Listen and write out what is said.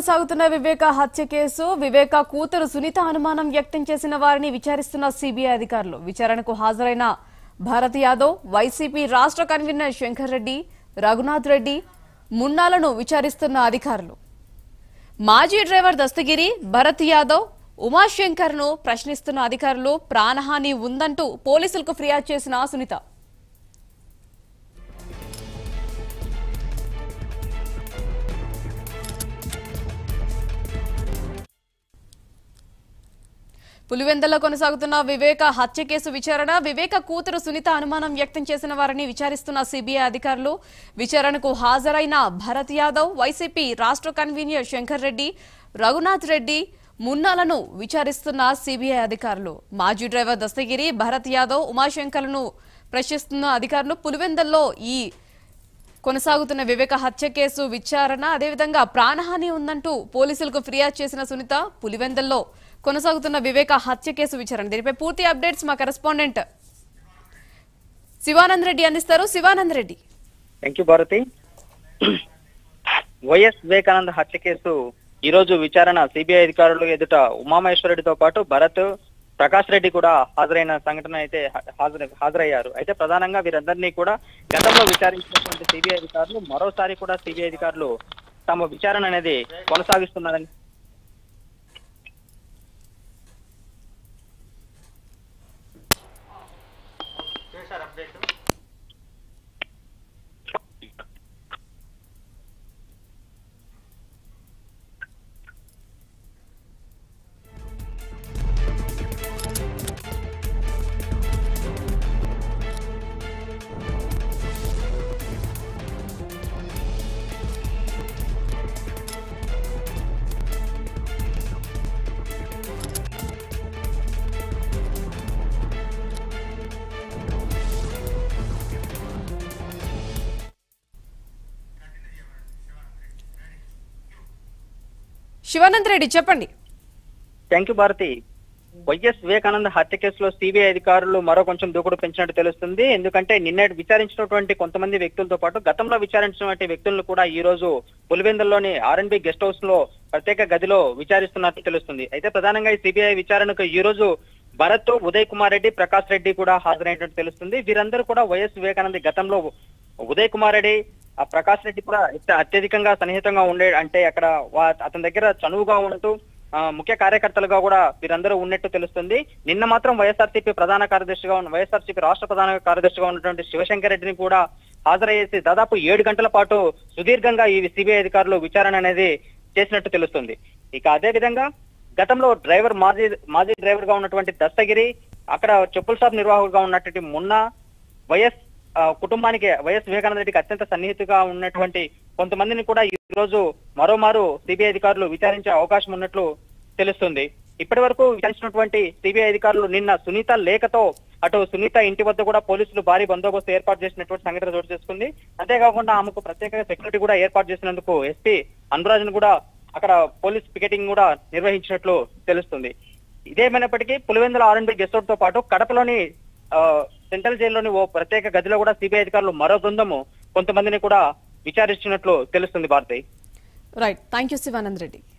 కొనసాగుతున్న వివేక హత్య కేసు వివేక కూతురు సునీత అనుమానం వ్యక్తం చేసిన వారిని విచారిస్తున్న సిబిఐ అధికారులు విచారణకు హాజరైన భారత్ యాదవ్ వైసీపీ రాష్ట్ర కన్వీనర్ శంకర్ రెడ్డి రఘునాథ్ రెడ్డి మున్నాలను విచారిస్తున్న అధికారులు మాజీ డ్రైవర్ దస్తగిరి భరత్ యాదవ్ ఉమాశంకర్ ను ప్రశ్నిస్తున్న అధికారులు ప్రాణహాని ఉందంటూ పోలీసులకు ఫిర్యాదు చేసిన సునీత పులివెందల్లో కొనసాగుతున్న వివేక హత్య కేసు విచారణ వివేక కూతురు సునీత అనుమానం వ్యక్తం చేసిన వారిని విచారిస్తున్న సిబిఐ అధికారులు విచారణకు హాజరైన భరత్ యాదవ్ వైసీపీ రాష్ట్ర కన్వీనర్ శంకర్ రెడ్డి రఘునాథ్ రెడ్డి మున్నాలను విచారిస్తున్న సిబిఐ అధికారులు మాజీ డ్రైవర్ దస్తగిరి భరత్ యాదవ్ ఉమాశంకర్లను ప్రశ్నిస్తున్న అధికారులు పులివెందల్లో ఈ కొనసాగుతున్న వివేక హత్య కేసు విచారణ అదేవిధంగా ప్రాణహాని ఉందంటూ పోలీసులకు ఫిర్యాదు చేసిన సునీత పులివెందల్లో కొనసాగుతున్న వివేక హత్య కేసు విచారణ దీనిపై పూర్తి అప్డేట్స్ మా కరెస్పాండెంట్ శివానంద్ రెడ్డి అందిస్తారు Shivanand Reddy thank you Bharathi YS Vivekananda హత్య కేసు ఈ రోజు విచారణ సిబిఐ అధికారులు ఎదుట ఉమామహేశ్వరరెడ్డితో పాటు భరత్ ప్రకాష్ రెడ్డి కూడా హాజరైన సంఘటన అయితే హా- హాజరు హాజరయ్యారు అయితే ప్రధానంగా వీరందరినీ కూడా గతంలో విచారించినటువంటి సిబిఐ అధికారులు మరోసారి కూడా సిబిఐ అధికారులు తమ విచారణ అనేది కొనసాగిస్తున్నారని శివానంద్ రెడ్డి చెప్పండి thank you Bharathi YS Vivekananda హత్య కేసులో సిబిఐ అధికారులు మరో కొంచెం దూకుడు పెంచినట్టు తెలుస్తుంది ఎందుకంటే నిన్న విచారించినటువంటి కొంతమంది వ్యక్తులతో పాటు గతంలో విచారించినటువంటి వ్యక్తులను కూడా ఈ రోజు పులివెందుల్లోని ఆర్ఎన్బి గెస్ట్ హౌస్ లో ప్రత్యేక గదిలో విచారిస్తున్నట్టు తెలుస్తుంది అయితే ప్రధానంగా ఈ సిబిఐ విచారణకు ఈ రోజు భరత్ ఉదయ్ కుమార్ రెడ్డి ప్రకాష్ రెడ్డి కూడా హాజరైనట్టు తెలుస్తుంది వీరందరూ కూడా వైఎస్ వివేకానంద గతంలో ఉదయ్ కుమార్ రెడ్డి ఆ ప్రకాష్ రెడ్డి కూడా అత్య- అత్యధికంగా సన్నిహితంగా ఉండే అంటే అక్కడ వా- అతని దగ్గర చనువుగా ఉంటూ ఆ, ముఖ్య కార్యకర్తలుగా కూడా వీరందరూ ఉన్నట్టు తెలుస్తుంది నిన్న మాత్రం వైఎస్ఆర్సీపీ ప్రధాన కార్యదర్శిగా ఉన్న వైఎస్ఆర్సీపీ రాష్ట్ర ప్రధాన కార్యదర్శిగా ఉన్నటువంటి శివశంకర్ రెడ్డిని కూడా హాజరయ్యేసి దాదాపు ఏడు గంటల పాటు సుదీర్ఘంగా ఈ సిబిఐ అధికారులు విచారణ అనేది చేసినట్టు తెలుస్తుంది ఇక అదే విధంగా గతంలో డ్రైవర్ మాజీ మాజీ డ్రైవర్ గా ఉన్నటువంటి దస్తగిరి అక్కడ చెప్పుల షాప్ నిర్వాహకుడుగా ఉన్నటువంటి మున్నా వైఎస్ ఆ, కుటుంబానికి వైఎస్ వివేకానంద రెడ్డికి అత్యంత సన్నిహితుగా ఉన్నటువంటి కొంతమందిని కూడా ఈ రోజు మరోమారు సిబిఐ అధికారులు విచారించే అవకాశం ఉన్నట్లు తెలుస్తుంది ఇప్పటి వరకు విచారించినటువంటి సిబిఐ అధికారులు నిన్న సునీత లేఖతో అటు సునీత ఇంటి వద్ద కూడా పోలీసులు భారీ బందోబస్తు ఏర్పాటు చేసినటువంటి సంఘటన చోటు చేసుకుంది అంతేకాకుండా ఆమెకు ప్రత్యేక సెక్యూరిటీ కూడా ఏర్పాటు చేసినందుకు ఎస్పీ అనురాజన్ కూడా అక్కడ పోలీస్ పికెటింగ్ కూడా నిర్వహించినట్లు తెలుస్తుంది ఇదేమైనప్పటికీ పులివెందుల ఆర్ఎన్బి గెస్ట్ హౌస్ తో పాటు కడపలోని ఆ, సెంట్రల్ జైల్లోని ఓ ప్రత్యేక గదిలో కూడా సిబిఐ అధికారులు మరో బృందము కొంతమందిని కూడా విచారించినట్లు తెలుస్తుంది Bharathi right thank you Shivanand Reddy